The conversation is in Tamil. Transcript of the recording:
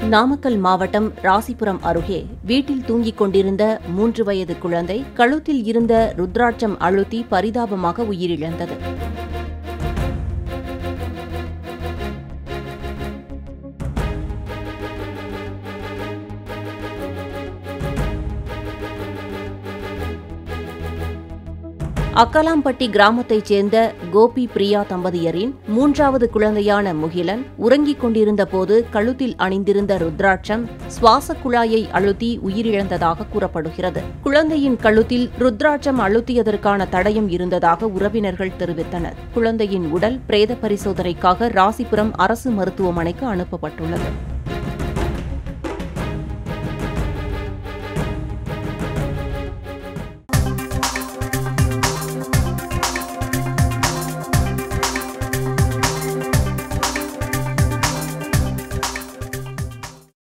நாமக்கல் மாவட்டம் ராசிபுரம் அருகே வீட்டில் தூங்கிக் கொண்டிருந்த மூன்று வயது குழந்தை கழுத்தில் இருந்த ருத்ராட்சம் அழுத்தி பரிதாபமாக உயிரிழந்தது அக்கலாம்பட்டி கிராமத்தைச் சேர்ந்த கோபி பிரியா தம்பதியரின் மூன்றாவது குழந்தையான முகிலன் உறங்கிக் கொண்டிருந்த போது கழுத்தில் அணிந்திருந்த ருத்ராட்சம் சுவாச குழாயை அழுத்தி உயிரிழந்ததாக கூறப்படுகிறது குழந்தையின் கழுத்தில் ருத்ராட்சம் அழுத்தியதற்கான தடயம் இருந்ததாக உறவினர்கள் தெரிவித்தனர் குழந்தையின் உடல் பிரேத பரிசோதனைக்காக ராசிபுரம் அரசு மருத்துவமனைக்கு அனுப்பப்பட்டுள்ளது